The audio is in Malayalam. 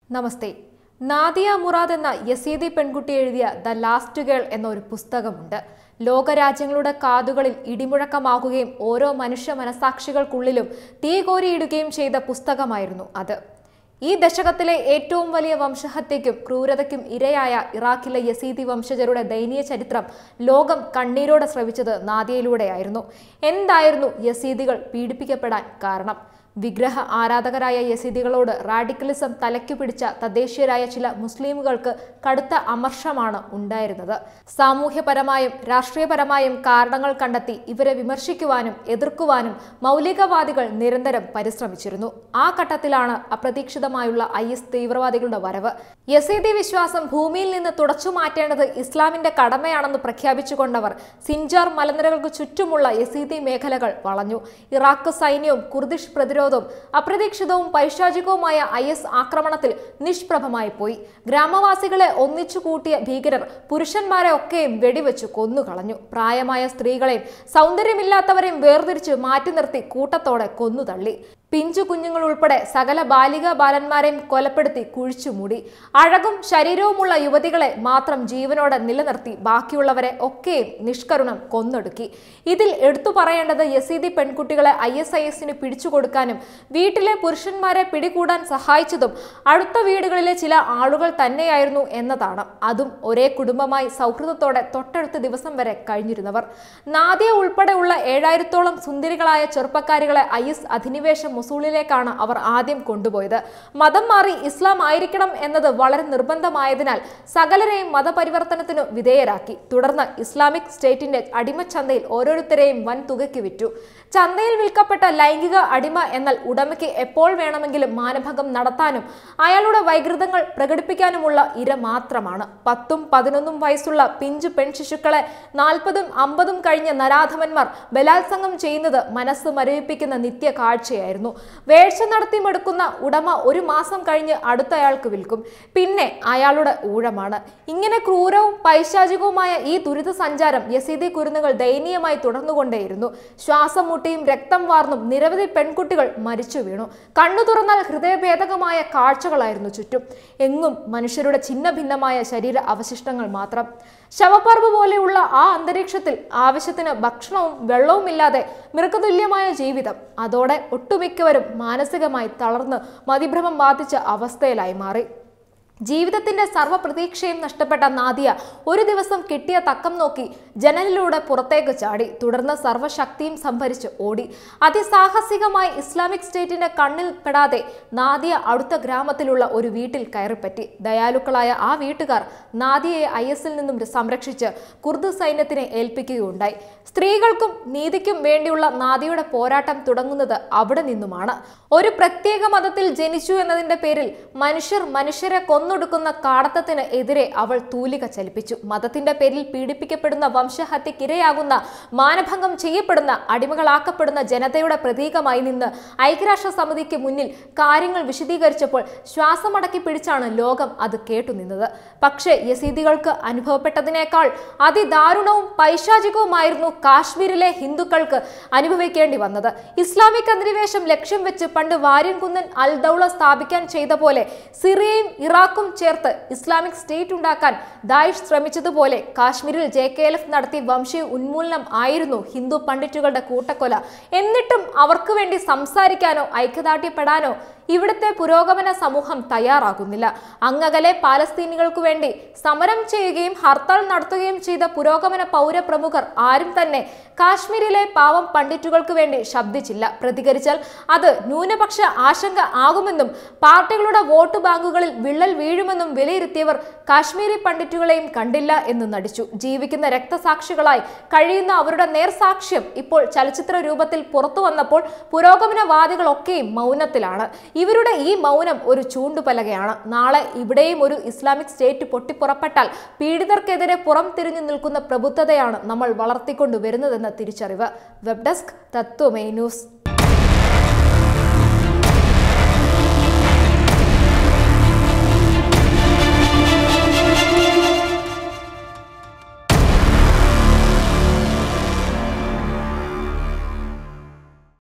നമസ്തേ നാദിയ മുറാദ് എന്ന യസീദി പെൺകുട്ടി എഴുതിയ ദ ലാസ്റ്റ് ഗേൾ എന്ന ഒരു പുസ്തകമുണ്ട് ലോകരാജ്യങ്ങളുടെ കാതുകളിൽ ഇടിമുഴക്കമാകുകയും ഓരോ മനുഷ്യ മനസാക്ഷികൾക്കുള്ളിലും തീ കോരിയിടുകയും ചെയ്ത പുസ്തകമായിരുന്നു അത് ഈ ദശകത്തിലെ ഏറ്റവും വലിയ വംശഹത്യയ്ക്കും ക്രൂരതയ്ക്കും ഇരയായ ഇറാഖിലെ യസീദി വംശജരുടെ ദയനീയ ചരിത്രം ലോകം കണ്ണീരോടെ ശ്രവിച്ചത് നാദിയയിലൂടെയായിരുന്നു എന്തായിരുന്നു യസീദികൾ പീഡിപ്പിക്കപ്പെടാൻ കാരണം വിഗ്രഹ ആരാധകരായ യസീദികളോട് റാഡിക്കലിസം തലയ്ക്കു പിടിച്ച തദ്ദേശീയരായ ചില മുസ്ലിമുകൾക്ക് കടുത്ത അമർഷമാണ് ഉണ്ടായിരുന്നത് സാമൂഹ്യപരമായും രാഷ്ട്രീയപരമായും കാരണങ്ങൾ കണ്ടെത്തി ഇവരെ വിമർശിക്കുവാനും എതിർക്കുവാനും മൗലികവാദികൾ നിരന്തരം പരിശ്രമിച്ചിരുന്നു ആ ഘട്ടത്തിലാണ് അപ്രതീക്ഷിതമായുള്ള ഐ എസ് തീവ്രവാദികളുടെ വരവ് യസീദി വിശ്വാസം ഭൂമിയിൽ നിന്ന് തുടച്ചു മാറ്റേണ്ടത് ഇസ്ലാമിന്റെ കടമയാണെന്ന് പ്രഖ്യാപിച്ചുകൊണ്ടവർ സിൻജാർ മലനിരകൾക്ക് ചുറ്റുമുള്ള യസീദി മേഖലകൾ വളഞ്ഞു ഇറാഖ് സൈന്യവും കുർദിഷ് പ്രതിരോധവും അപ്രതീക്ഷിതവും പൈശാചികവുമായ ഐ എസ് ആക്രമണത്തിൽ നിഷ്പ്രഭമായി പോയി ഗ്രാമവാസികളെ ഒന്നിച്ചു കൂട്ടിയ ഭീകരർ പുരുഷന്മാരെ ഒക്കെയും വെടിവെച്ചു കൊന്നുകളഞ്ഞു പ്രായമായ സ്ത്രീകളെയും സൗന്ദര്യമില്ലാത്തവരെയും വേർതിരിച്ച് മാറ്റി നിർത്തി കൂട്ടത്തോടെ കൊന്നുതള്ളി പിഞ്ചു കുഞ്ഞുങ്ങൾ ഉൾപ്പെടെ സകല ബാലിക ബാലന്മാരെയും കൊലപ്പെടുത്തി കുഴിച്ചുമൂടി അഴകും ശരീരവുമുള്ള യുവതികളെ മാത്രം ജീവനോടെ നിലനിർത്തി ബാക്കിയുള്ളവരെ ഒക്കെയും നിഷ്കരുണം കൊന്നൊടുക്കി ഇതിൽ എടുത്തു പറയേണ്ടത് യസീദി പെൺകുട്ടികളെ ഐ എസ് ഐ എസിന് പിടിച്ചുകൊടുക്കാനും വീട്ടിലെ പുരുഷന്മാരെ പിടികൂടാൻ സഹായിച്ചതും അടുത്ത വീടുകളിലെ ചില ആളുകൾ തന്നെയായിരുന്നു എന്നതാണ് അതും ഒരേ കുടുംബമായി സൗഹൃദത്തോടെ തൊട്ടടുത്ത ദിവസം വരെ കഴിഞ്ഞിരുന്നവർ നാദിയ ഉൾപ്പെടെയുള്ള ഏഴായിരത്തോളം സുന്ദരികളായ ചെറുപ്പക്കാരികളെ ഐ എസ് അധിനിവേശം മൊസൂളിലേക്കാണ് അവർ ആദ്യം കൊണ്ടുപോയത് മതം മാറി ഇസ്ലാം ആയിരിക്കണം എന്നത് വളരെ നിർബന്ധമായതിനാൽ സകലരെയും മതപരിവർത്തനത്തിനു വിധേയരാക്കി തുടർന്ന് ഇസ്ലാമിക് സ്റ്റേറ്റിന്റെ അടിമച്ചന്തയിൽ ഓരോരുത്തരെയും വൻ തുകയ്ക്ക് വിറ്റു ചന്തയിൽ വിൽക്കപ്പെട്ട ലൈംഗിക അടിമ എന്നാൽ ഉടമയ്ക്ക് എപ്പോൾ വേണമെങ്കിലും മാനഭംഗം നടത്താനും അയാളുടെ വൈകൃതങ്ങൾ പ്രകടിപ്പിക്കാനുമുള്ള ഇര മാത്രമാണ് പത്തും പതിനൊന്നും വയസ്സുള്ള പിഞ്ചു പെൺശിശുക്കളെ നാൽപ്പതും അമ്പതും കഴിഞ്ഞ നരാധമന്മാർ ബലാത്സംഗം ചെയ്യുന്നത് മനസ്സ് മരവിപ്പിക്കുന്ന നിത്യ കാഴ്ചയായിരുന്നു വേഴ്ച നടത്തി മെടുക്കുന്ന ഉടമ ഒരു മാസം കഴിഞ്ഞ് അടുത്തയാൾക്ക് വിൽക്കും പിന്നെ അയാളുടെ ഊഴമാണ് ഇങ്ങനെ ക്രൂരവും പൈശാചികവുമായ ഈ ദുരിത സഞ്ചാരം യസീദി കുരുന്നുകൾ ദയനീയമായി തുടർന്നുകൊണ്ടേയിരുന്നു ശ്വാസം മുട്ടിയും രക്തം വാർന്നും നിരവധി പെൺകുട്ടികൾ മരിച്ചു വീണു കണ്ണു തുറന്നാൽ ഹൃദയഭേദകമായ കാഴ്ചകളായിരുന്നു ചുറ്റും എങ്ങും മനുഷ്യരുടെ ഛിന്ന ഭിന്നമായ ശരീര അവശിഷ്ടങ്ങൾ മാത്രം ശവപ്പറമ്പ് പോലെയുള്ള ആ അന്തരീക്ഷത്തിൽ ആവശ്യത്തിന് ഭക്ഷണവും വെള്ളവും ഇല്ലാതെ മൃഗതുല്യമായ ജീവിതം അതോടെ ഒട്ടുമിക്കവരും മാനസികമായി തളർന്ന് മതിഭ്രമം ബാധിച്ച അവസ്ഥയിലായി മാറി ജീവിതത്തിന്റെ സർവ്വപ്രതീക്ഷയും നഷ്ടപ്പെട്ട നാദിയ ഒരു ദിവസം കിട്ടിയ തക്കം നോക്കി ജനലിലൂടെ പുറത്തേക്ക് ചാടി തുടർന്ന് സർവ്വശക്തിയും സംഭരിച്ച് ഓടി അതിസാഹസികമായി ഇസ്ലാമിക് സ്റ്റേറ്റിന്റെ കണ്ണിൽ പെടാതെ നാദിയ അടുത്ത ഗ്രാമത്തിലുള്ള ഒരു വീട്ടിൽ കയറിപ്പറ്റി ദയാലുക്കളായ ആ വീട്ടുകാർ നാദിയയെ ഐ എസിൽ നിന്നും സംരക്ഷിച്ച് കുർദ് സൈന്യത്തിനെ ഏൽപ്പിക്കുകയുണ്ടായി സ്ത്രീകൾക്കും നീതിക്കും വേണ്ടിയുള്ള നാദിയുടെ പോരാട്ടം തുടങ്ങുന്നത് അവിടെ നിന്നുമാണ് ഒരു പ്രത്യേക മതത്തിൽ ജനിച്ചു എന്നതിന്റെ പേരിൽ മനുഷ്യർ മനുഷ്യരെ കൊന്നൊടുക്കുന്ന കാടത്തത്തിന് എതിരെ അവൾ തൂലിക ചലിപ്പിച്ചു മതത്തിന്റെ പേരിൽ പീഡിപ്പിക്കപ്പെടുന്ന വംശഹത്യക്കിരയാകുന്ന മാനഭംഗം ചെയ്യപ്പെടുന്ന അടിമകളാക്കപ്പെടുന്ന ജനതയുടെ പ്രതീകമായി നിന്ന് ഐക്യരാഷ്ട്ര സമിതിക്ക് മുന്നിൽ കാര്യങ്ങൾ വിശദീകരിച്ചപ്പോൾ ശ്വാസമടക്കി പിടിച്ചാണ് ലോകം അത് കേട്ടുനിന്നത് പക്ഷേ യസീദികൾക്ക് അനുഭവപ്പെട്ടതിനേക്കാൾ അതിദാരുണവും പൈശാചികവുമായിരുന്നു കാശ്മീരിലെ ഹിന്ദുക്കൾക്ക് അനുഭവിക്കേണ്ടി വന്നത് ഇസ്ലാമിക് അധിനിവേശം ലക്ഷ്യം വെച്ച് പണ്ട് വാര്യൻകുന്നൻ അൽ ദൗള സ്ഥാപിക്കാൻ ചെയ്ത പോലെ സിറിയയും ഇറാഖും ചേർത്ത് ഇസ്ലാമിക് സ്റ്റേറ്റ് ഉണ്ടാക്കാൻ ദായിഷ് ശ്രമിച്ചതുപോലെ കാശ്മീരിൽ ജെ കെ എൽ എഫ് നടത്തിയ വംശീയ ഉന്മൂലനം ആയിരുന്നു ഹിന്ദു പണ്ഡിറ്റുകളുടെ കൂട്ടക്കൊല എന്നിട്ടും അവർക്ക് വേണ്ടി സംസാരിക്കാനോ ഐക്യദാർഢ്യപ്പെടാനോ ഇവിടുത്തെ പുരോഗമന സമൂഹം തയ്യാറാകുന്നില്ല അങ്ങകലെ പാലസ്തീനികൾക്കു വേണ്ടി സമരം ചെയ്യുകയും ഹർത്താൽ നടത്തുകയും ചെയ്ത പുരോഗമന പൗരപ്രമുഖർ ആരും തന്നെ കാശ്മീരിലെ പാവം പണ്ഡിറ്റുകൾക്ക് വേണ്ടി ശബ്ദിച്ചില്ല പ്രതികരിച്ചാൽ അത് ന്യൂനപക്ഷ ആശങ്ക ആകുമെന്നും പാർട്ടികളുടെ വോട്ട് ബാങ്കുകളിൽ വിള്ളൽ വീഴുമെന്നും വിലയിരുത്തിയവർ കാശ്മീരി പണ്ഡിറ്റുകളെയും കണ്ടില്ല എന്ന് നടിച്ചു ജീവിക്കുന്ന രക്തസാക്ഷികളായി കഴിയുന്ന അവരുടെ നേർസാക്ഷ്യം ഇപ്പോൾ ചലച്ചിത്ര രൂപത്തിൽ പുറത്തു വന്നപ്പോൾ പുരോഗമനവാദികളൊക്കെയും മൗനത്തിലാണ് ഇവരുടെ ഈ മൗനം ഒരു ചൂണ്ടുപലകയാണ് നാളെ ഇവിടെയും ഒരു ഇസ്ലാമിക് സ്റ്റേറ്റ് പൊട്ടിപ്പുറപ്പെട്ടാൽ പീഡിതർക്കെതിരെ പുറം തിരിഞ്ഞു നിൽക്കുന്ന പ്രബുദ്ധതയാണ് നമ്മൾ വളർത്തിക്കൊണ്ടുവരുന്നതെന്ന തിരിച്ചറിവ് വെബ് ഡെസ്ക് തത്വമേ ന്യൂസ്